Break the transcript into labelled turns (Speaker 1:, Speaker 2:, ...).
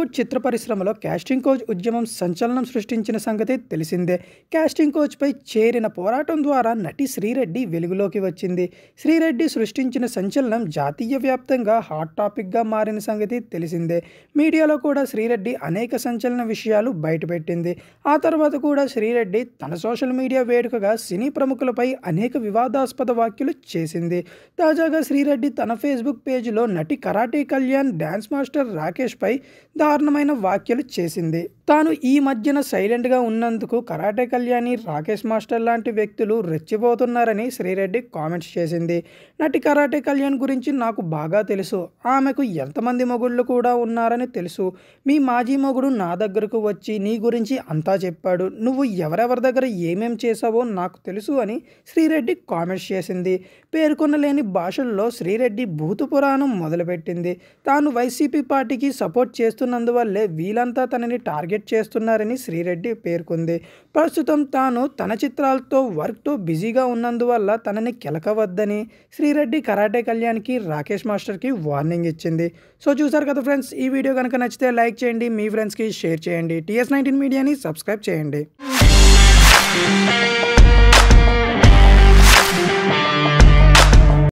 Speaker 1: టాలీవుడ్ చిత్ర పరిశ్రమలో casting coach ఉద్యమం సంచలనం సృష్టించిన సంగతి తెలిసిందే కాస్టింగ్ కోచ్పై చేరిన పోరాటం ద్వారా నటి శ్రీరెడ్డి వెలుగులోకి వచ్చింది శ్రీరెడ్డి సృష్టించిన సంచలనం జాతీయ వ్యాప్తంగా హాట్ టాపిక్గా మారిన సంగతి తెలిసిందే మీడియాలో కూడా శ్రీరెడ్డి అనేక సంచలన విషయాలు బయటపెట్టింది ఆ తర్వాత కూడా శ్రీరెడ్డి తన సోషల్ మీడియా వేడుకగా సినీ ప్రముఖులపై అనేక వివాదాస్పద వ్యాఖ్యలు చేసింది తాజాగా శ్రీరెడ్డి తన ఫేస్బుక్ పేజీలో నటి కరాటే కళ్యాణ్ డ్యాన్స్ మాస్టర్ రాకేష్పై దారుణమైన వ్యాఖ్యలు చేసింది తాను ఈ మధ్యన సైలెంట్గా ఉన్నందుకు కరాటే కళ్యాణి రాకేష్ మాస్టర్ లాంటి వ్యక్తులు రెచ్చిపోతున్నారని శ్రీరెడ్డి కామెంట్స్ చేసింది నటి కరాటే కళ్యాణ్ గురించి నాకు బాగా తెలుసు ఆమెకు ఎంతమంది మొగుళ్ళు కూడా ఉన్నారని తెలుసు మీ మాజీ మొగుడు నా దగ్గరకు వచ్చి నీ గురించి అంతా చెప్పాడు నువ్వు ఎవరెవరి దగ్గర ఏమేం చేసావో నాకు తెలుసు అని శ్రీరెడ్డి కామెంట్స్ చేసింది పేర్కొనలేని భాషల్లో శ్రీరెడ్డి భూత పురాణం మొదలుపెట్టింది తాను వైసీపీ పార్టీకి సపోర్ట్ చేస్తున్నందువల్లే వీళ్ళంతా తనని టార్గెట్ చేస్తున్నారని శ్రీరెడ్డి పేర్కొంది ప్రస్తుతం తాను తన చిత్రాలతో వర్క్తో బిజీగా ఉన్నందువల్ల తనని కెలకవద్దని శ్రీరెడ్డి కరాటే కళ్యాణ్కి రాకేష్ మాస్టర్కి వార్నింగ్ ఇచ్చింది సో చూసారు కదా ఫ్రెండ్స్ ఈ వీడియో కనుక నచ్చితే లైక్ చేయండి మీ ఫ్రెండ్స్కి షేర్ చేయండి టీఎస్ నైన్టీన్ మీడియాని సబ్స్క్రైబ్ చేయండి